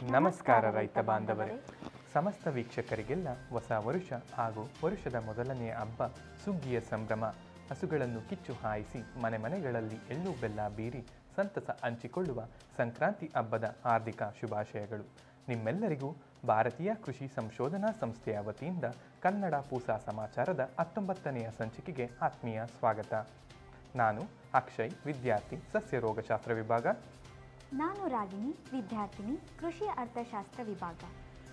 ನಮಸ್ಕಾರ ರೈತ ಬಾಂಧವರೇ ಸಮಸ್ತ ವೀಕ್ಷಕರಿಗೆಲ್ಲ ಹೊಸ ವರುಷ ಹಾಗೂ ವರುಷದ ಮೊದಲನೆಯ ಹಬ್ಬ ಸುಗ್ಗಿಯ ಸಂಭ್ರಮ ಹಸುಗಳನ್ನು ಕಿಚ್ಚು ಹಾಯಿಸಿ ಮನೆ ಮನೆಗಳಲ್ಲಿ ಎಳ್ಳು ಬೆಲ್ಲ ಬೀರಿ ಸಂತಸ ಹಂಚಿಕೊಳ್ಳುವ ಸಂಕ್ರಾಂತಿ ಹಬ್ಬದ ಹಾರ್ದಿಕ ಶುಭಾಶಯಗಳು ನಿಮ್ಮೆಲ್ಲರಿಗೂ ಭಾರತೀಯ ಕೃಷಿ ಸಂಶೋಧನಾ ಸಂಸ್ಥೆಯ ವತಿಯಿಂದ ಕನ್ನಡ ಪೂಸಾ ಸಮಾಚಾರದ ಹತ್ತೊಂಬತ್ತನೆಯ ಸಂಚಿಕೆಗೆ ಆತ್ಮೀಯ ಸ್ವಾಗತ ನಾನು ಅಕ್ಷಯ್ ವಿದ್ಯಾರ್ಥಿ ಸಸ್ಯ ರೋಗಶಾಸ್ತ್ರ ವಿಭಾಗ ನಾನು ರಾಗಿಣಿ ವಿದ್ಯಾರ್ಥಿನಿ ಕೃಷಿ ಅರ್ಥಶಾಸ್ತ್ರ ವಿಭಾಗ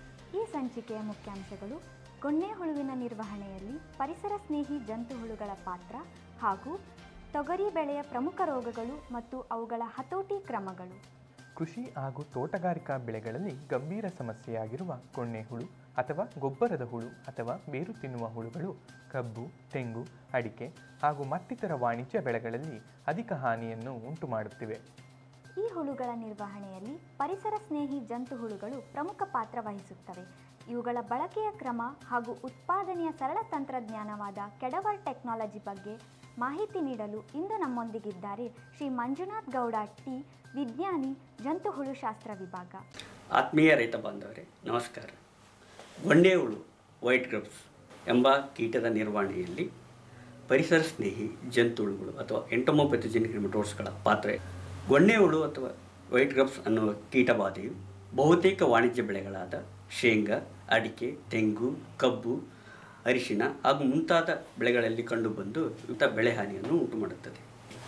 ಈ ಸಂಚಿಕೆಯ ಮುಖ್ಯಾಂಶಗಳು ಗೊಣ್ಣೆ ಹುಳುವಿನ ನಿರ್ವಹಣೆಯಲ್ಲಿ ಪರಿಸರ ಸ್ನೇಹಿ ಜಂತು ಹುಳುಗಳ ಪಾತ್ರ ಹಾಗೂ ತೊಗರಿ ಬೆಳೆಯ ಪ್ರಮುಖ ರೋಗಗಳು ಮತ್ತು ಅವುಗಳ ಹತೋಟಿ ಕ್ರಮಗಳು ಕೃಷಿ ಹಾಗೂ ತೋಟಗಾರಿಕಾ ಬೆಳೆಗಳಲ್ಲಿ ಗಂಭೀರ ಸಮಸ್ಯೆಯಾಗಿರುವ ಕೊಣ್ಣೆ ಹುಳು ಅಥವಾ ಗೊಬ್ಬರದ ಹುಳು ಅಥವಾ ಬೇರು ತಿನ್ನುವ ಹುಳುಗಳು ಕಬ್ಬು ತೆಂಗು ಅಡಿಕೆ ಹಾಗೂ ಮತ್ತಿತರ ವಾಣಿಜ್ಯ ಬೆಳೆಗಳಲ್ಲಿ ಅಧಿಕ ಹಾನಿಯನ್ನು ಉಂಟು ಮಾಡುತ್ತಿವೆ ಈ ಹುಳುಗಳ ನಿರ್ವಹಣೆಯಲ್ಲಿ ಪರಿಸರ ಸ್ನೇಹಿ ಜಂತು ಹುಳುಗಳು ಪ್ರಮುಖ ಪಾತ್ರ ವಹಿಸುತ್ತವೆ ಇವುಗಳ ಬಳಕೆಯ ಕ್ರಮ ಹಾಗೂ ಉತ್ಪಾದನೆಯ ಸರಳ ತಂತ್ರಜ್ಞಾನವಾದ ಕೆಡವರ್ ಟೆಕ್ನಾಲಜಿ ಬಗ್ಗೆ ಮಾಹಿತಿ ನೀಡಲು ಇಂದು ನಮ್ಮೊಂದಿಗಿದ್ದಾರೆ ಶ್ರೀ ಮಂಜುನಾಥ್ ಗೌಡ ಟಿ ವಿಜ್ಞಾನಿ ಜಂತು ಹುಳುಶಾಸ್ತ್ರ ವಿಭಾಗ ಆತ್ಮೀಯ ರೈತ ಬಾಂಧವರೇ ನಮಸ್ಕಾರ ಗೊಂಡೆ ಹುಳು ವೈಟ್ ಗ್ರಬ್ಸ್ ಎಂಬ ಕೀಟದ ನಿರ್ವಹಣೆಯಲ್ಲಿ ಪರಿಸರ ಸ್ನೇಹಿ ಜಂತುಹುಳುಗಳು ಅಥವಾ ಎಂಟೊಮೊಪೆಥೋಜೆನಿಕ್ ನೆಮಟೋಡ್ಸ್ಗಳ ಪಾತ್ರ ಗೊಂಡೆ ಹುಳು ಅಥವಾ ವೈಟ್ ಗ್ರಬ್ಸ್ ಅನ್ನುವ ಕೀಟಬಾಧೆಯು ಬಹುತೇಕ ವಾಣಿಜ್ಯ ಬೆಳೆಗಳಾದ ಶೇಂಗಾ ಅಡಿಕೆ ತೆಂಗು ಕಬ್ಬು ಅರಿಶಿಣ ಹಾಗೂ ಮುಂತಾದ ಬೆಳೆಗಳಲ್ಲಿ ಕಂಡುಬಂದು ಇಂಥ ಬೆಳೆ ಹಾನಿಯನ್ನು ಉಂಟು ಮಾಡುತ್ತದೆ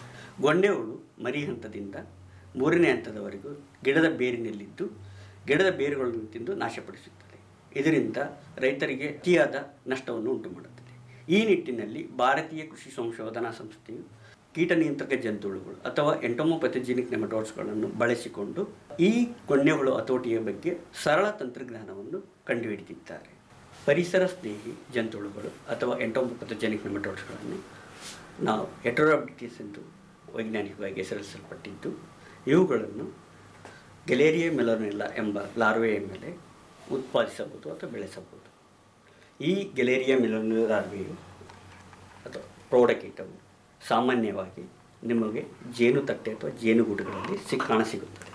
ಗೊಂಡೆ ಹುಳು ಮರಿ ಹಂತದಿಂದ ಮೂರನೇ ಹಂತದವರೆಗೂ ಗಿಡದ ಬೇರಿನಲ್ಲಿದ್ದು ಗಿಡದ ಬೇರುಗಳನ್ನು ತಿಂದು ನಾಶಪಡಿಸುತ್ತದೆ ಇದರಿಂದ ರೈತರಿಗೆ ಅತಿಯಾದ ನಷ್ಟವನ್ನು ಉಂಟು ಮಾಡುತ್ತದೆ ಈ ನಿಟ್ಟಿನಲ್ಲಿ ಭಾರತೀಯ ಕೃಷಿ ಸಂಶೋಧನಾ ಸಂಸ್ಥೆಯು ಕೀಟ ನಿಯಂತ್ರಕ ಜಂತುಹುಳುಗಳು ಅಥವಾ ಎಂಟೊಮೊಪೆಥೋಜೆನಿಕ್ ನೆಮಟೋಡ್ಸ್ಗಳನ್ನು ಬಳಸಿಕೊಂಡು ಈ ಹುಳು ಹತೋಟಿಯ ಬಗ್ಗೆ ಸರಳ ತಂತ್ರಜ್ಞಾನವನ್ನು ಕಂಡುಹಿಡಿದಿದ್ದಾರೆ ಪರಿಸರ ಸ್ನೇಹಿ ಜಂತುಹುಳುಗಳು ಅಥವಾ ಎಂಟೊಮೊಪೆಥೋಜೆನಿಕ್ ನೆಮಟೋಡ್ಸ್ಗಳನ್ನು ನಾವು ಹೆಟರೋಬ್ಡಿಟಿಸ್ ಎಂದು ವೈಜ್ಞಾನಿಕವಾಗಿ ಹೆಸರಿಸಲ್ಪಟ್ಟಿದ್ದು ಇವುಗಳನ್ನು ಗೆಲೇರಿಯಾ ಮೆಲೋನೆಲ್ಲ ಎಂಬ ಲಾರ್ವೆಯ ಮೇಲೆ ಉತ್ಪಾದಿಸಬಹುದು ಅಥವಾ ಬೆಳೆಸಬಹುದು ಈ ಗೆಲೇರಿಯಾ ಮೆಲೋನೆಲ್ಲ ಲಾರ್ವೆಯು ಅಥವಾ ಪ್ರೌಢಕೀಟವು ಸಾಮಾನ್ಯವಾಗಿ ನಿಮಗೆ ಜೇನು ತಟ್ಟೆ ಅಥವಾ ಜೇನುಗೂಡುಗಳಲ್ಲಿ ಸಿ ಕಾಣಸಿಗುತ್ತದೆ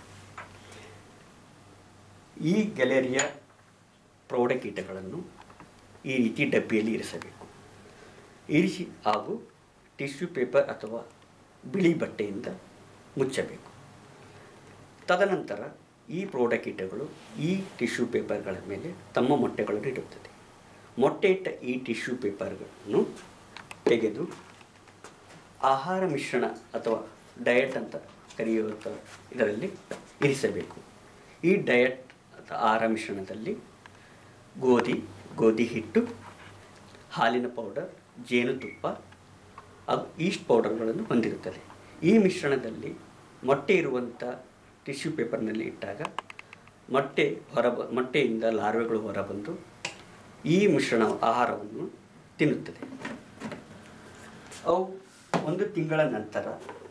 ಈ ಗೆಲೇರಿಯಾ ಪ್ರೌಢಕೀಟಗಳನ್ನು ಈ ರೀತಿ ಡಬ್ಬಿಯಲ್ಲಿ ಇರಿಸಬೇಕು ಇರಿಸಿ ಹಾಗೂ ಟಿಶ್ಯೂ ಪೇಪರ್ ಅಥವಾ ಬಿಳಿ ಬಟ್ಟೆಯಿಂದ ಮುಚ್ಚಬೇಕು ತದನಂತರ ಈ ಪ್ರೌಢಕೀಟಗಳು ಈ ಟಿಶ್ಯೂ ಪೇಪರ್ಗಳ ಮೇಲೆ ತಮ್ಮ ಮೊಟ್ಟೆಗಳನ್ನು ಇಡುತ್ತದೆ ಮೊಟ್ಟೆ ಇಟ್ಟ ಈ ಟಿಶ್ಯೂ ಪೇಪರ್ಗಳನ್ನು ತೆಗೆದು ಆಹಾರ ಮಿಶ್ರಣ ಅಥವಾ ಡಯಟ್ ಅಂತ ಕರೆಯುವಂಥ ಇದರಲ್ಲಿ ಇರಿಸಬೇಕು ಈ ಡಯಟ್ ಅಥವಾ ಆಹಾರ ಮಿಶ್ರಣದಲ್ಲಿ ಗೋಧಿ ಗೋಧಿ ಹಿಟ್ಟು ಹಾಲಿನ ಪೌಡರ್ ಜೇನುತುಪ್ಪ ಹಾಗೂ ಈಸ್ಟ್ ಪೌಡರ್ಗಳನ್ನು ಹೊಂದಿರುತ್ತದೆ ಈ ಮಿಶ್ರಣದಲ್ಲಿ ಮೊಟ್ಟೆ ಇರುವಂಥ ಟಿಶ್ಯೂ ಪೇಪರ್ನಲ್ಲಿ ಇಟ್ಟಾಗ ಮೊಟ್ಟೆ ಹೊರ ಮೊಟ್ಟೆಯಿಂದ ಲಾರ್ವೆಗಳು ಹೊರಬಂದು ಈ ಮಿಶ್ರಣ ಆಹಾರವನ್ನು ತಿನ್ನುತ್ತದೆ ಅವು ಒಂದು ತಿಂಗಳ ನಂತರ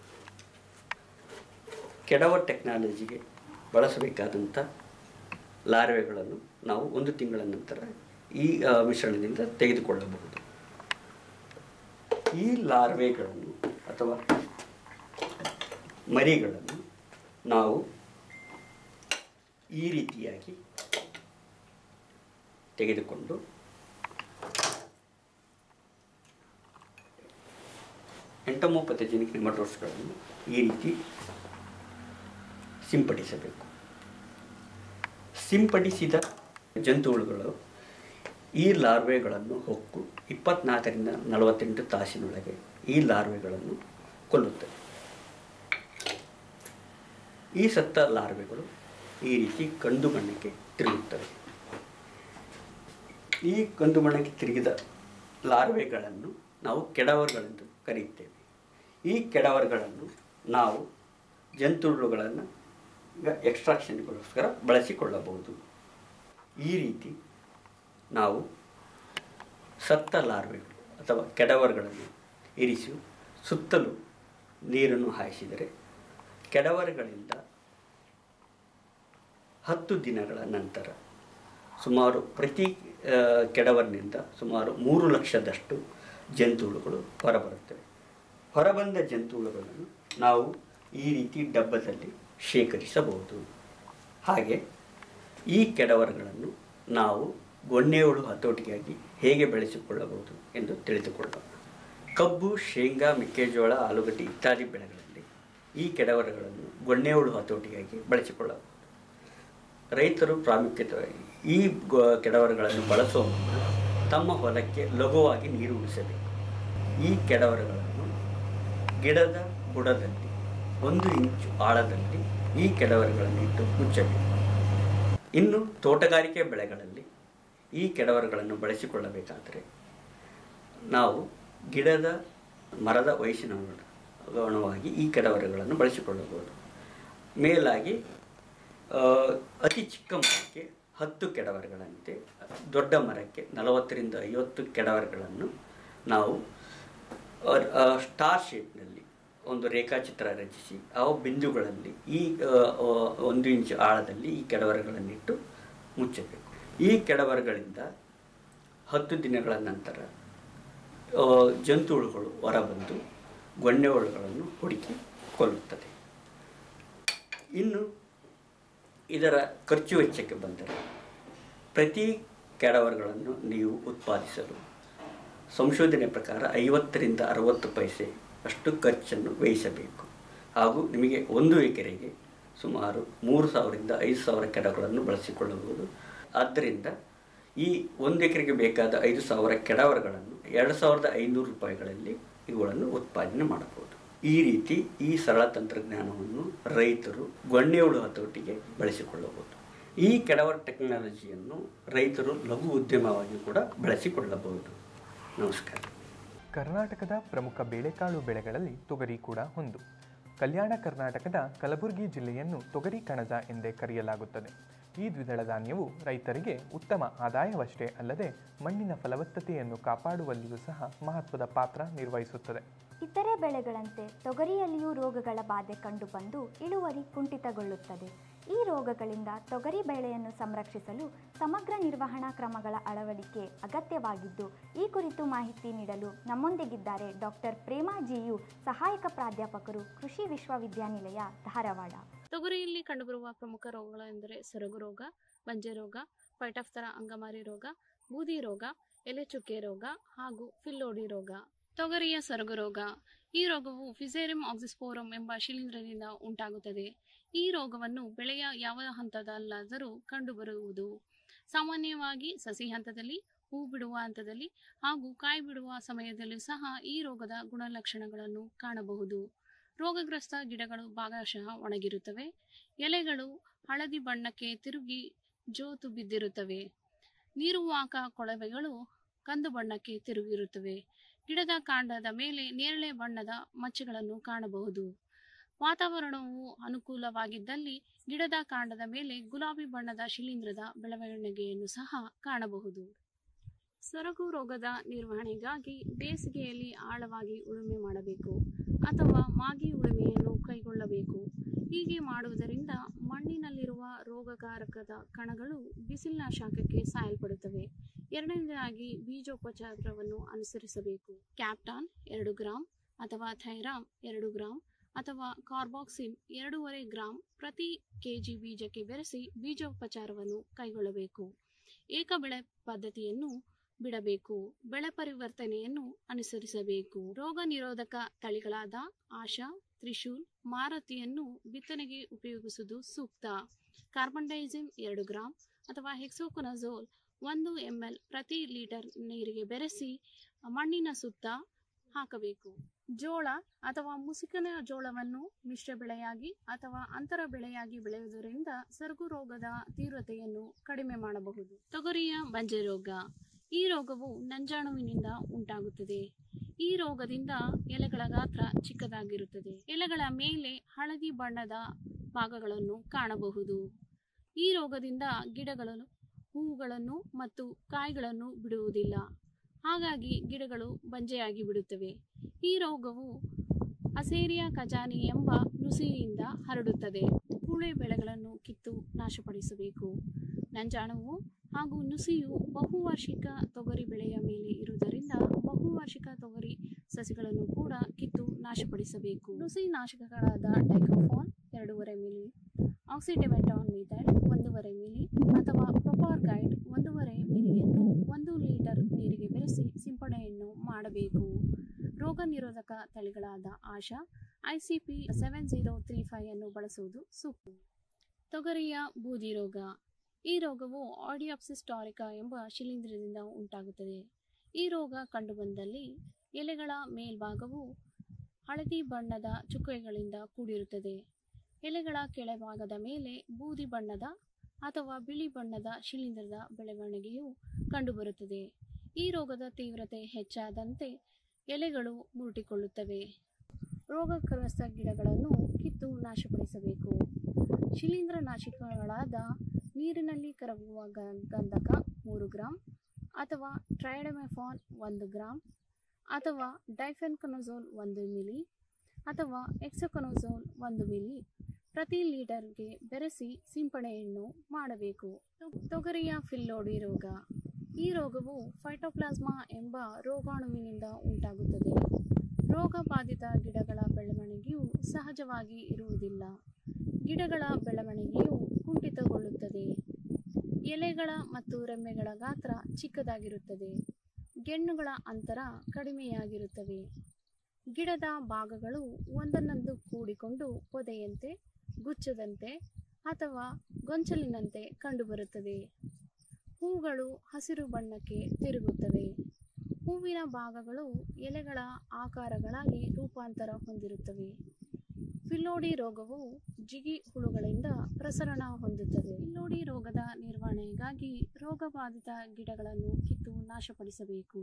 ಕೆಡವ ಟೆಕ್ನಾಲಜಿಗೆ ಬಳಸಬೇಕಾದಂಥ ಲಾರ್ವೆಗಳನ್ನು ನಾವು ಒಂದು ತಿಂಗಳ ನಂತರ ಈ ಆ, ಮಿಶ್ರಣದಿಂದ ತೆಗೆದುಕೊಳ್ಳಬಹುದು ಈ ಲಾರ್ವೆಗಳನ್ನು ಅಥವಾ ಮರಿಗಳನ್ನು ನಾವು ಈ ರೀತಿಯಾಗಿ ತೆಗೆದುಕೊಂಡು ಎಂಟಮೋಪಥೆಜೆನಿಕ್ ನೆಮಟೋಡ್ಸ್ಗಳನ್ನು ಈ ರೀತಿ ಸಿಂಪಡಿಸಬೇಕು ಸಿಂಪಡಿಸಿದ ಜಂತುಹುಳುಗಳು ಈ ಲಾರ್ವೆಗಳನ್ನು ಹೊಕ್ಕು ಇಪ್ಪತ್ನಾಲ್ಕರಿಂದ ನಲವತ್ತೆಂಟು ತಾಸಿನೊಳಗೆ ಈ ಲಾರ್ವೆಗಳನ್ನು ಕೊಲ್ಲುತ್ತವೆ ಈ ಸತ್ತ ಲಾರ್ವೆಗಳು ಈ ರೀತಿ ಕಂದು ಬಣ್ಣಕ್ಕೆ ತಿರುಗುತ್ತವೆ ಈ ಕಂದು ಬಣ್ಣಕ್ಕೆ ತಿರುಗಿದ ಲಾರ್ವೆಗಳನ್ನು ನಾವು ಕೆಡವರ್ಗಳೆಂದು ಕರೆಯುತ್ತೇವೆ ಈ ಕೆಡವರ್ಗಳನ್ನು ನಾವು ಜಂತುಹುಳುಗಳನ್ನು ಈಗ ಎಕ್ಸ್ಟ್ರಾಕ್ಷನ್ಗೋಸ್ಕರ ಬಳಸಿಕೊಳ್ಳಬಹುದು ಈ ರೀತಿ ನಾವು ಸತ್ತ ಲಾರ್ವೆಗಳು ಅಥವಾ ಕೆಡವರ್ಗಳನ್ನು ಇರಿಸಿ ಸುತ್ತಲೂ ನೀರನ್ನು ಹಾಯಿಸಿದರೆ ಕೆಡವರ್ಗಳಿಂದ ಹತ್ತು ದಿನಗಳ ನಂತರ ಸುಮಾರು ಪ್ರತಿ ಆ, ಕೆಡವರ್ನಿಂದ ಸುಮಾರು ಮೂರು ಲಕ್ಷದಷ್ಟು ಜಂತುಹುಳುಗಳು ಹೊರಬರುತ್ತವೆ ಹೊರಬಂದ ಜಂತುಹುಳುಗಳನ್ನು ನಾವು ಈ ರೀತಿ ಡಬ್ಬದಲ್ಲಿ ಶೇಖರಿಸಬಹುದು ಹಾಗೆ ಈ ಕೆಡವರಗಳನ್ನು ನಾವು ಗೊಣ್ಣೆಹುಳು ಹತೋಟಿಗಾಗಿ ಹೇಗೆ ಬೆಳೆಸಿಕೊಳ್ಳಬಹುದು ಎಂದು ತಿಳಿದುಕೊಳ್ಳೋಣ ಕಬ್ಬು ಶೇಂಗಾ ಮೆಕ್ಕೆಜೋಳ ಆಲೂಗಡ್ಡೆ ಇತ್ಯಾದಿ ಬೆಳೆಗಳಲ್ಲಿ ಈ ಕೆಡವರಗಳನ್ನು ಗೊಣ್ಣೆಹುಳು ಹತೋಟಿಗಾಗಿ ಬಳಸಿಕೊಳ್ಳಬಹುದು ರೈತರು ಪ್ರಾಮುಖ್ಯತೆಯಾಗಿ ಈ ಗೊ- ಕೆಡವರಗಳನ್ನು ಬಳಸುವ ಮುನ್ನ ತಮ್ಮ ಹೊಲಕ್ಕೆ ಲಘುವಾಗಿ ನೀರು ಉಣಿಸಬೇಕು ಈ ಕೆಡವರಗಳನ್ನು ಗಿಡದ ಬುಡದಲ್ಲಿ ಒಂದು ಇಂಚು ಆಳದಲ್ಲಿ ಈ ಕೆಡವರಗಳನ್ನು ಇಟ್ಟು ಮುಚ್ಚಬೇಕು ಇನ್ನು ತೋಟಗಾರಿಕೆ ಬೆಳೆಗಳಲ್ಲಿ ಈ ಕೆಡವರಗಳನ್ನು ಬಳಸಿಕೊಳ್ಳಬೇಕಾದರೆ ನಾವು ಗಿಡದ ಮರದ ವಯಸ್ಸಿನ ಅನುಗುಣವಾಗಿ ಈ ಕೆಡವರಗಳನ್ನು ಬಳಸಿಕೊಳ್ಳಬಹುದು ಮೇಲಾಗಿ ಆ, ಅತಿ ಚಿಕ್ಕ ಮರಕ್ಕೆ ಹತ್ತು ಕೆಡವರಗಳಂತೆ ದೊಡ್ಡ ಮರಕ್ಕೆ ನಲವತ್ತರಿಂದ ಐವತ್ತು ಕೆಡವರಗಳನ್ನು ನಾವು ಆ, ಆ, ಸ್ಟಾರ್ ಶೇಪ್ನಲ್ಲಿ ಒಂದು ರೇಖಾಚಿತ್ರ ರಚಿಸಿ ಆ ಬಿಂದುಗಳಲ್ಲಿ ಈ ಆ, ಆ, ಒಂದು ಇಂಚು ಆಳದಲ್ಲಿ ಈ ಕೆಡವರಗಳನ್ನಿಟ್ಟು ಮುಚ್ಚಬೇಕು ಈ ಕೆಡವರಗಳಿಂದ ಹತ್ತು ದಿನಗಳ ನಂತರ ಆ, ಜಂತುಹುಳುಗಳು ಹೊರಬಂದು ಗೊಣ್ಣೆ ಹುಳುಗಳನ್ನು ಹುಡುಕಿ ಕೊಲ್ಲುತ್ತದೆ ಇನ್ನು ಇದರ ಖರ್ಚು ವೆಚ್ಚಕ್ಕೆ ಬಂದರೆ ಪ್ರತಿ ಕೆಡವರಗಳನ್ನು ನೀವು ಉತ್ಪಾದಿಸಲು ಸಂಶೋಧನೆ ಪ್ರಕಾರ ಐವತ್ತರಿಂದ ಅರವತ್ತು ಪೈಸೆ ಅಷ್ಟು ಖರ್ಚನ್ನು ವ್ಯಯಿಸಬೇಕು ಹಾಗೂ ನಿಮಗೆ ಒಂದು ಎಕರೆಗೆ ಸುಮಾರು ಮೂರು ಸಾವಿರದಿಂದ ಐದು ಸಾವಿರ ಕೆಡಗಳನ್ನು ಬಳಸಿಕೊಳ್ಳಬಹುದು ಆದ್ದರಿಂದ ಈ ಒಂದು ಎಕರೆಗೆ ಬೇಕಾದ ಐದು ಸಾವಿರ ಕೆಡವರಗಳನ್ನು ಎರಡು ಸಾವಿರದ ಐನೂರು ರೂಪಾಯಿಗಳಲ್ಲಿ ಇವುಗಳನ್ನು ಉತ್ಪಾದನೆ ಮಾಡಬಹುದು ಈ ರೀತಿ ಈ ಸರಳ ತಂತ್ರಜ್ಞಾನವನ್ನು ರೈತರು ಗೊಣ್ಣೆಹುಳು ಹತೋಟಿಗೆ ಬಳಸಿಕೊಳ್ಳಬಹುದು ಈ ಕೆಡವರ ಟೆಕ್ನಾಲಜಿಯನ್ನು ರೈತರು ಲಘು ಉದ್ಯಮವಾಗಿ ಕೂಡ ಬಳಸಿಕೊಳ್ಳಬಹುದು ನಮಸ್ಕಾರ ಕರ್ನಾಟಕದ ಪ್ರಮುಖ ಬೇಳೆಕಾಳು ಬೆಳೆಗಳಲ್ಲಿ ತೊಗರಿ ಕೂಡ ಒಂದು ಕಲ್ಯಾಣ ಕರ್ನಾಟಕದ ಕಲಬುರಗಿ ಜಿಲ್ಲೆಯನ್ನು ತೊಗರಿ ಕಣಜ ಎಂದೇ ಕರೆಯಲಾಗುತ್ತದೆ ಈ ದ್ವಿದಳ ಧಾನ್ಯವು ರೈತರಿಗೆ ಉತ್ತಮ ಆದಾಯವಷ್ಟೇ ಅಲ್ಲದೆ ಮಣ್ಣಿನ ಫಲವತ್ತತೆಯನ್ನು ಕಾಪಾಡುವಲ್ಲಿಯೂ ಸಹ ಮಹತ್ವದ ಪಾತ್ರ ನಿರ್ವಹಿಸುತ್ತದೆ ಇತರೆ ಬೆಳೆಗಳಂತೆ ತೊಗರಿಯಲ್ಲಿಯೂ ರೋಗಗಳ ಬಾಧೆ ಕಂಡುಬಂದು ಇಳುವರಿ ಕುಂಠಿತಗೊಳ್ಳುತ್ತದೆ ಈ ರೋಗಗಳಿಂದ ತೊಗರಿ ಬೆಳೆಯನ್ನು ಸಂರಕ್ಷಿಸಲು ಸಮಗ್ರ ನಿರ್ವಹಣಾ ಕ್ರಮಗಳ ಅಳವಡಿಕೆ ಅಗತ್ಯವಾಗಿದ್ದು ಈ ಕುರಿತು ಮಾಹಿತಿ ನೀಡಲು ನಮ್ಮೊಂದಿಗಿದ್ದಾರೆ ಡಾಕ್ಟರ್ ಪ್ರೇಮಾ ಜಿಯು ಸಹಾಯಕ ಪ್ರಾಧ್ಯಾಪಕರು ಕೃಷಿ ವಿಶ್ವವಿದ್ಯಾನಿಲಯ ಧಾರವಾಡ ತೊಗರಿಯಲ್ಲಿ ಕಂಡುಬರುವ ಪ್ರಮುಖ ರೋಗಗಳು ಎಂದರೆ ಸೊರಗು ರೋಗ ಬಂಜೆ ರೋಗ ಪೈಟಫ್ತರ ಅಂಗಮಾರಿ ರೋಗ ಬೂದಿ ರೋಗ ಎಲೆ ಚುಕ್ಕೆ ರೋಗ ಹಾಗೂ ಫಿಲ್ಲೋಡಿ ರೋಗ ತೊಗರಿಯ ಸೊರಗು ರೋಗ ಈ ರೋಗವು ಫಿಸೇರಿಯಂ ಆಕ್ಸಿಸ್ಪೋರಮ್ ಎಂಬ ಶಿಲೀಂಧ್ರದಿಂದ ಉಂಟಾಗುತ್ತದೆ ಈ ರೋಗವನ್ನು ಬೆಳೆಯ ಯಾವ ಹಂತದಲ್ಲಾದರೂ ಕಂಡುಬರುವುದು ಸಾಮಾನ್ಯವಾಗಿ ಸಸಿ ಹಂತದಲ್ಲಿ ಹೂ ಬಿಡುವ ಹಂತದಲ್ಲಿ ಹಾಗೂ ಕಾಯಿ ಬಿಡುವ ಸಮಯದಲ್ಲೂ ಸಹ ಈ ರೋಗದ ಗುಣಲಕ್ಷಣಗಳನ್ನು ಕಾಣಬಹುದು ರೋಗಗ್ರಸ್ತ ಗಿಡಗಳು ಭಾಗಶಃ ಒಣಗಿರುತ್ತವೆ ಎಲೆಗಳು ಹಳದಿ ಬಣ್ಣಕ್ಕೆ ತಿರುಗಿ ಜೋತು ಬಿದ್ದಿರುತ್ತವೆ ನೀರುವಾಕ ಕೊಳವೆಗಳು ಕಂದು ಬಣ್ಣಕ್ಕೆ ತಿರುಗಿರುತ್ತವೆ ಗಿಡದ ಕಾಂಡದ ಮೇಲೆ ನೇರಳೆ ಬಣ್ಣದ ಮಚ್ಚೆಗಳನ್ನು ಕಾಣಬಹುದು ವಾತಾವರಣವು ಅನುಕೂಲವಾಗಿದ್ದಲ್ಲಿ ಗಿಡದ ಕಾಂಡದ ಮೇಲೆ ಗುಲಾಬಿ ಬಣ್ಣದ ಶಿಲೀಂಧ್ರದ ಬೆಳವಣಿಗೆಯನ್ನು ಸಹ ಕಾಣಬಹುದು ಸೊರಗು ರೋಗದ ನಿರ್ವಹಣೆಗಾಗಿ ಬೇಸಿಗೆಯಲ್ಲಿ ಆಳವಾಗಿ ಉಳುಮೆ ಮಾಡಬೇಕು ಅಥವಾ ಮಾಗಿ ಉಳುಮೆಯನ್ನು ಕೈಗೊಳ್ಳಬೇಕು ಹೀಗೆ ಮಾಡುವುದರಿಂದ ಮಣ್ಣಿನಲ್ಲಿರುವ ರೋಗಕಾರಕದ ಕಣಗಳು ಬಿಸಿಲಿನ ಶಾಖಕ್ಕೆ ಸಾಯಲ್ಪಡುತ್ತವೆ ಎರಡನೇದಾಗಿ ಬೀಜೋಪಚಾರವನ್ನು ಅನುಸರಿಸಬೇಕು ಕ್ಯಾಪ್ಟಾನ್ ಎರಡು ಗ್ರಾಂ ಅಥವಾ ಥೈರಾಮ್ ಎರಡು ಗ್ರಾಂ ಅಥವಾ ಕಾರ್ಬಾಕ್ಸಿನ್ ಎರಡೂವರೆ ಗ್ರಾಂ ಪ್ರತಿ ಕೆಜಿ ಬೀಜಕ್ಕೆ ಬೆರೆಸಿ ಬೀಜೋಪಚಾರವನ್ನು ಕೈಗೊಳ್ಳಬೇಕು ಏಕ ಬೆಳೆ ಪದ್ಧತಿಯನ್ನು ಬಿಡಬೇಕು ಬೆಳೆ ಪರಿವರ್ತನೆಯನ್ನು ಅನುಸರಿಸಬೇಕು ರೋಗ ನಿರೋಧಕ ತಳಿಗಳಾದ ಆಶಾ ತ್ರಿಶೂಲ್ ಮಾರುತಿಯನ್ನು ಬಿತ್ತನೆಗೆ ಉಪಯೋಗಿಸುವುದು ಸೂಕ್ತ ಕಾರ್ಬನ್ ಡೈಸಿಮ್ ಎರಡು ಗ್ರಾಂ ಅಥವಾ ಹೆಕ್ಸೋಕೊನಜೋಲ್ ಒಂದು ಎಂಎಲ್ ಪ್ರತಿ ಲೀಟರ್ ನೀರಿಗೆ ಬೆರೆಸಿ ಮಣ್ಣಿನ ಸುತ್ತ ಹಾಕಬೇಕು ಜೋಳ ಅಥವಾ ಮುಸುಕಿನ ಜೋಳವನ್ನು ಮಿಶ್ರ ಬೆಳೆಯಾಗಿ ಅಥವಾ ಅಂತರ ಬೆಳೆಯಾಗಿ ಬೆಳೆಯುವುದರಿಂದ ಸರಗು ರೋಗದ ತೀವ್ರತೆಯನ್ನು ಕಡಿಮೆ ಮಾಡಬಹುದು ತೊಗರಿಯ ಬಂಜೆ ರೋಗ ಈ ರೋಗವು ನಂಜಾಣುವಿನಿಂದ ಉಂಟಾಗುತ್ತದೆ ಈ ರೋಗದಿಂದ ಎಲೆಗಳ ಗಾತ್ರ ಚಿಕ್ಕದಾಗಿರುತ್ತದೆ ಎಲೆಗಳ ಮೇಲೆ ಹಳದಿ ಬಣ್ಣದ ಭಾಗಗಳನ್ನು ಕಾಣಬಹುದು ಈ ರೋಗದಿಂದ ಗಿಡಗಳು ಹೂವುಗಳನ್ನು ಮತ್ತು ಕಾಯಿಗಳನ್ನು ಬಿಡುವುದಿಲ್ಲ ಹಾಗಾಗಿ ಗಿಡಗಳು ಬಂಜೆಯಾಗಿ ಬಿಡುತ್ತವೆ ಈ ರೋಗವು ಅಸೇರಿಯಾ ಖಜಾನಿ ಎಂಬ ನುಸಿಯಿಂದ ಹರಡುತ್ತದೆ ಕೂಳೆ ಬೆಳೆಗಳನ್ನು ಕಿತ್ತು ನಾಶಪಡಿಸಬೇಕು ನಂಜಾಣುವು ಹಾಗೂ ನುಸಿಯು ಬಹುವಾರ್ಷಿಕ ತೊಗರಿ ಬೆಳೆಯ ಮೇಲೆ ಇರುವುದರಿಂದ ಬಹುವಾರ್ಷಿಕ ತೊಗರಿ ಸಸಿಗಳನ್ನು ಕೂಡ ಕಿತ್ತು ನಾಶಪಡಿಸಬೇಕು ನುಸಿ ನಾಶಕಗಳಾದ ಡೈಕೋಫಾಲ್ ಎರಡೂವರೆ ಮಿಲಿ ಆಕ್ಸಿಡೆಮೆಟಾನ್ ಮೀಥೈಲ್ ಒಂದೂವರೆ ಮಿಲಿ ಅಥವಾ ಪ್ರೊಪಾರ್ ಗೈಡ್ ಒಂದೂವರೆ ಮಿಲಿಯನ್ನು ಒಂದು ಲೀಟರ್ ನೀರಿಗೆ ಬೆರೆಸಿ ಸಿಂಪಡಣೆಯನ್ನು ಮಾಡಬೇಕು ರೋಗ ನಿರೋಧಕ ತಳಿಗಳಾದ Asha ICP seven zero three five ಅನ್ನು ಬಳಸುವುದು ಸೂಕ್ತ ತೊಗರಿಯ ಬೂದಿ ರೋಗ ಈ ರೋಗವು ಆಡಿಯಾಪ್ಸಿಸ್ ಟಾರಿಕಾ ಎಂಬ ಶಿಲೀಂಧ್ರದಿಂದ ಉಂಟಾಗುತ್ತದೆ ಈ ರೋಗ ಕಂಡುಬಂದಲ್ಲಿ ಎಲೆಗಳ ಮೇಲ್ಭಾಗವು ಹಳದಿ ಬಣ್ಣದ ಚುಕ್ಕೆಗಳಿಂದ ಕೂಡಿರುತ್ತದೆ ಎಲೆಗಳ ಕೆಳಭಾಗದ ಮೇಲೆ ಬೂದಿ ಬಣ್ಣದ ಅಥವಾ ಬಿಳಿ ಬಣ್ಣದ ಶಿಲೀಂಧ್ರದ ಬೆಳವಣಿಗೆಯು ಕಂಡುಬರುತ್ತದೆ ಈ ರೋಗದ ತೀವ್ರತೆ ಹೆಚ್ಚಾದಂತೆ ಎಲೆಗಳು ಮುರುಟಿಕೊಳ್ಳುತ್ತವೆ ರೋಗಗ್ರಸ್ತ ಗಿಡಗಳನ್ನು ಕಿತ್ತು ನಾಶಪಡಿಸಬೇಕು ಶಿಲೀಂಧ್ರ ನಾಶಕಗಳಾದ ನೀರಿನಲ್ಲಿ ಕರಗುವ ಗ- ಗಂಧಕ ಮೂರು ಗ್ರಾಂ ಅಥವಾ ಟ್ರೈಡಮೆಫಾನ್ ಒಂದು ಗ್ರಾಂ ಅಥವಾ ಡೈಫೆನ್ಕನೋಝೋಲ್ ಒಂದು ಮಿಲಿ ಅಥವಾ ಎಕ್ಸೊಕನೋಝೋಲ್ ಒಂದು ಮಿಲಿ ಪ್ರತಿ ಲೀಟರ್ಗೆ ಬೆರೆಸಿ ಸಿಂಪಡಣೆಯನ್ನು ಮಾಡಬೇಕು ತೊ- ತೊಗರಿಯ ಫಿಲ್ಲೋಡಿ ರೋಗ ಈ ರೋಗವು ಫೈಟೋಪ್ಲಾಸ್ಮಾ ಎಂಬ ರೋಗಾಣುವಿನಿಂದ ಉಂಟಾಗುತ್ತದೆ ರೋಗ ಬಾಧಿತ ಗಿಡಗಳ ಬೆಳವಣಿಗೆಯು ಸಹಜವಾಗಿ ಇರುವುದಿಲ್ಲ ಗಿಡಗಳ ಬೆಳವಣಿಗೆಯು ಕುಂಠಿತಗೊಳ್ಳುತ್ತದೆ ಎಲೆಗಳ ಮತ್ತು ರೆಮ್ಮೆಗಳ ಗಾತ್ರ ಚಿಕ್ಕದಾಗಿರುತ್ತದೆ ಗೆಣ್ಣುಗಳ ಅಂತರ ಕಡಿಮೆಯಾಗಿರುತ್ತವೆ ಗಿಡದ ಭಾಗಗಳು ಒಂದನ್ನೊಂದು ಕೂಡಿಕೊಂಡು ಪೊದೆಯಂತೆ ಗುಚ್ಚದಂತೆ ಅಥವಾ ಗೊಂಚಲಿನಂತೆ ಕಂಡುಬರುತ್ತದೆ ಹೂಗಳು ಹಸಿರು ಬಣ್ಣಕ್ಕೆ ತಿರುಗುತ್ತವೆ ಹೂವಿನ ಭಾಗಗಳು ಎಲೆಗಳ ಆಕಾರಗಳಾಗಿ ರೂಪಾಂತರ ಹೊಂದಿರುತ್ತವೆ ಫಿಲ್ಲೋಡಿ ರೋಗವು ಜಿಗಿ ಹುಳುಗಳಿಂದ ಪ್ರಸರಣ ಹೊಂದುತ್ತದೆ ಫಿಲ್ಲೋಡಿ ರೋಗದ ನಿರ್ವಹಣೆಗಾಗಿ ರೋಗಬಾಧಿತ ಗಿಡಗಳನ್ನು ಕಿತ್ತು ನಾಶಪಡಿಸಬೇಕು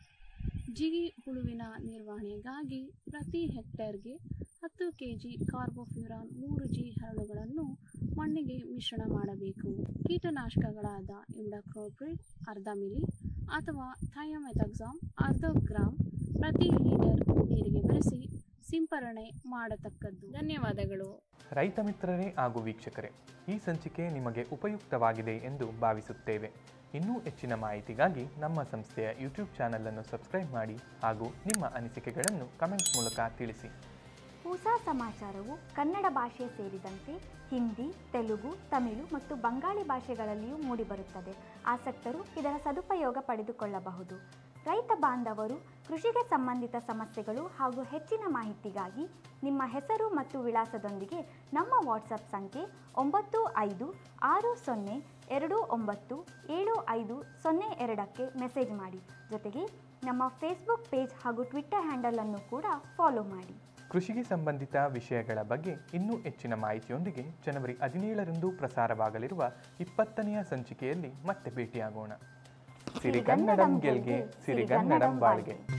ಜಿಗಿ ಹುಳುವಿನ ನಿರ್ವಹಣೆಗಾಗಿ ಪ್ರತಿ ಹೆಕ್ಟೇರ್ಗೆ ಹತ್ತು ಕೆಜಿ ಕಾರ್ಬೋಫ್ಯೂರಾನ್ ಮೂರು ಜಿ ಹರಳುಗಳನ್ನು ಮಣ್ಣಿಗೆ ಮಿಶ್ರಣ ಮಾಡಬೇಕು ಕೀಟನಾಶಕಗಳಾದ ಇಂಡಾಕ್ರೋಪ್ರಿಡ್ ಅರ್ಧ ಮಿಲಿ ಅಥವಾ ಥಯೋಮೆಥಾಕ್ಸಾಮ್ ಅರ್ಧ ಗ್ರಾಂ ಪ್ರತಿ ಲೀಟರ್ ನೀರಿಗೆ ಬೆರೆಸಿ ಸಿಂಪರಣೆ ಮಾಡತಕ್ಕದ್ದು ಧನ್ಯವಾದಗಳು ರೈತ ಮಿತ್ರರೇ ಹಾಗೂ ವೀಕ್ಷಕರೇ ಈ ಸಂಚಿಕೆ ನಿಮಗೆ ಉಪಯುಕ್ತವಾಗಿದೆ ಎಂದು ಭಾವಿಸುತ್ತೇವೆ ಇನ್ನೂ ಹೆಚ್ಚಿನ ಮಾಹಿತಿಗಾಗಿ ನಮ್ಮ ಸಂಸ್ಥೆಯ ಯೂಟ್ಯೂಬ್ ಚಾನಲನ್ನು ಸಬ್ಸ್ಕ್ರೈಬ್ ಮಾಡಿ ಹಾಗೂ ನಿಮ್ಮ ಅನಿಸಿಕೆಗಳನ್ನು ಕಮೆಂಟ್ಸ್ ಮೂಲಕ ತಿಳಿಸಿ ಪೂಸಾ ಸಮಾಚಾರವು ಕನ್ನಡ ಭಾಷೆ ಸೇರಿದಂತೆ ಹಿಂದಿ ತೆಲುಗು ತಮಿಳು ಮತ್ತು ಬಂಗಾಳಿ ಭಾಷೆಗಳಲ್ಲಿಯೂ ಮೂಡಿಬರುತ್ತದೆ ಆಸಕ್ತರು ಇದರ ಸದುಪಯೋಗ ಪಡೆದುಕೊಳ್ಳಬಹುದು ರೈತ ಬಾಂಧವರು ಕೃಷಿಗೆ ಸಂಬಂಧಿತ ಸಮಸ್ಯೆಗಳು ಹಾಗೂ ಹೆಚ್ಚಿನ ಮಾಹಿತಿಗಾಗಿ ನಿಮ್ಮ ಹೆಸರು ಮತ್ತು ವಿಳಾಸದೊಂದಿಗೆ ನಮ್ಮ ವಾಟ್ಸಪ್ ಸಂಖ್ಯೆ ಒಂಬತ್ತು ಐದು ಆರು ಸೊನ್ನೆ ಎರಡು ಒಂಬತ್ತು ಏಳು ಐದು ಸೊನ್ನೆ ಎರಡಕ್ಕೆ ಮೆಸೇಜ್ ಮಾಡಿ ಜೊತೆಗೆ ನಮ್ಮ ಫೇಸ್ಬುಕ್ ಪೇಜ್ ಹಾಗೂ ಟ್ವಿಟ್ಟರ್ ಹ್ಯಾಂಡಲನ್ನು ಕೂಡ ಫಾಲೋ ಮಾಡಿ ಕೃಷಿಗೆ ಸಂಬಂಧಿತ ವಿಷಯಗಳ ಬಗ್ಗೆ ಇನ್ನೂ ಹೆಚ್ಚಿನ ಮಾಹಿತಿಯೊಂದಿಗೆ ಜನವರಿ ಹದಿನೇಳರಂದು ಪ್ರಸಾರವಾಗಲಿರುವ ಇಪ್ಪತ್ತನೆಯ ಸಂಚಿಕೆಯಲ್ಲಿ ಮತ್ತೆ ಭೇಟಿಯಾಗೋಣ ಸಿರಿಗನ್ನಡಂ ಗೆಲ್ಗೆ ಸಿರಿಗನ್ನಡಂ ಬಾಳ್ಗೆ